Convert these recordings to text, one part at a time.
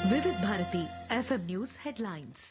వివిధ Bharati FM news headlines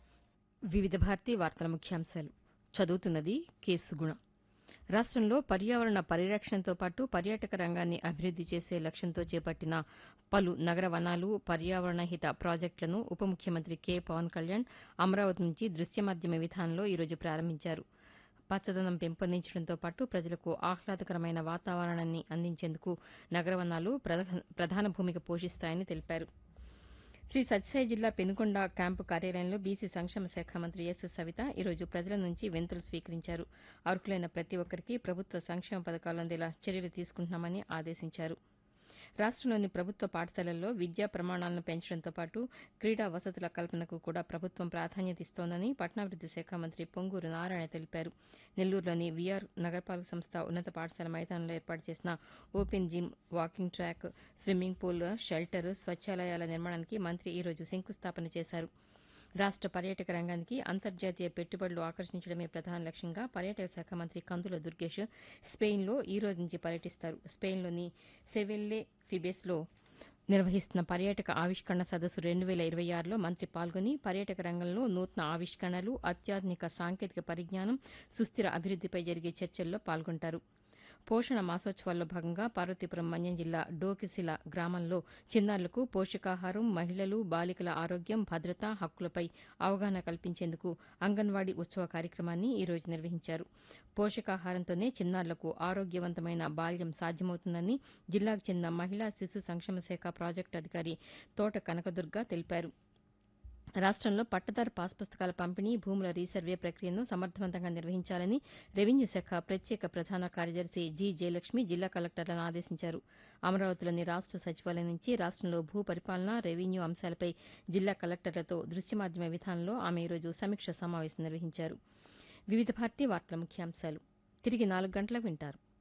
వివిధ భారతి వార్తల ముఖ్యాంశాలు చదువుతున్నది కేసు గుణ రాష్ట్రంలో పర్యావరణ పరిరక్షణతో పాటు పర్యాటక రంగాన్ని అభివృద్ది చేసే లక్ష్యంతో చేపట్టిన పలు నగర వనాలు పర్యావరణ హిత ప్రాజెక్టులను ఉప ముఖ్యమంత్రి కె పవన్ కళ్యాణ్ అమరావతి నుంచి దృశ్య మాధ్యమ విధానంలో ఈరోజు ప్రారంభించారు పచ్చదనం పెంపొందించడంతో పాటు ప్రజలకు ఆహ్లాదకరమైన వాతావరణాన్ని అందించేందుకు నగర వనాలు ప్రధా- ప్రధాన భూమిక పోషిస్తాయని తెలిపారు శ్రీ సత్యసాయి జిల్లా పెనుకొండ క్యాంపు కార్యాలయంలో బీసీ సంక్షేమ శాఖ మంత్రి ఎస్ సవిత ఈరోజు ప్రజల నుంచి వింతలు స్వీకరించారు అర్హులైన ప్రతి ఒక్కరికి ప్రభుత్వ సంక్షేమ పథకాలు అందేలా చర్యలు తీసుకుంటున్నామని ఆదేశించారు రాష్ట్రంలోని ప్రభుత్వ పాఠశాలల్లో విద్యా ప్రమాణాలను పెంచడంతో పాటు క్రీడా వసతుల కల్పనకు కూడా ప్రభుత్వం ప్రాధాన్యత ఇస్తోందని పట్టణాభివృద్ది శాఖ మంత్రి పొంగూరు నారాయణ తెలిపారు నెల్లూరులోని వీఆర్ నగరపాలక సంస్థ ఉన్నత పాఠశాల మైదానంలో ఏర్పాటు చేసిన open gym walking track swimming pool shelter స్వచ్ఛాలయాల నిర్మాణానికి మంత్రి ఈరోజు శంకుస్థాపన చేశారు రాష్ట పర్యాటక రంగానికి అంతర్జాతీయ పెట్టుబడులు ఆకర్షించడమే ప్రధాన లక్ష్యంగా పర్యాటక శాఖ మంత్రి కందుల దుర్గేష్ స్పెయిన్లో ఈ రోజు నుంచి పర్యటిస్తారు స్పెయిన్లోని సెవెల్లే ఫిబెస్లో నిర్వహిస్తున్న పర్యాటక ఆవిష్కరణ సదస్సు రెండు వేల ఇరవై ఆరులో మంత్రి పాల్గొని పర్యాటక రంగంలో నూతన ఆవిష్కరణలు అత్యాధునిక సాంకేతిక పరిజ్ఞానం సుస్థిర అభివృద్దిపై జరిగే చర్చల్లో పాల్గొంటారు పోషణ మాసోత్సవాల్లో భాగంగా పార్వతీపురం మన్యం జిల్లా డోకిసిల గ్రామంలో చిన్నారులకు పోషకాహారం మహిళలు బాలికల ఆరోగ్యం భద్రత హక్కులపై అవగాహన కల్పించేందుకు అంగన్వాడీ ఉత్సవ కార్యక్రమాన్ని ఈ రోజు నిర్వహించారు పోషకాహారంతోనే చిన్నారులకు ఆరోగ్యవంతమైన బాల్యం సాధ్యమవుతుందని జిల్లాకు చెందిన మహిళా శిశు సంక్షేమ శాఖ ప్రాజెక్టు అధికారి తోట కనకదుర్గ తెలిపారు రాష్ట్రంలో పట్టదారు పాస్ పుస్తకాల పంపిణీ భూముల రీసర్వే ప్రక్రియను సమర్థవంతంగా నిర్వహించాలని రెవెన్యూ శాఖ ప్రత్యేక ప్రధాన కార్యదర్శి జి జయలక్ష్మి జిల్లా కలెక్టర్లను ఆదేశించారు అమరావతిలోని రాష్ట సచివాలయం నుంచి రాష్ట్రంలో భూ పరిపాలన రెవెన్యూ అంశాలపై జిల్లా కలెక్టర్లతో దృశ్య మాధ్యమ విధానంలో ఆమె ఈరోజు సమీక్ష సమావేశం నిర్వహించారు వివిధ భారతీ వార్తల ముఖ్యాంశాలు తిరిగి నాలుగు గంటలకు వింటారు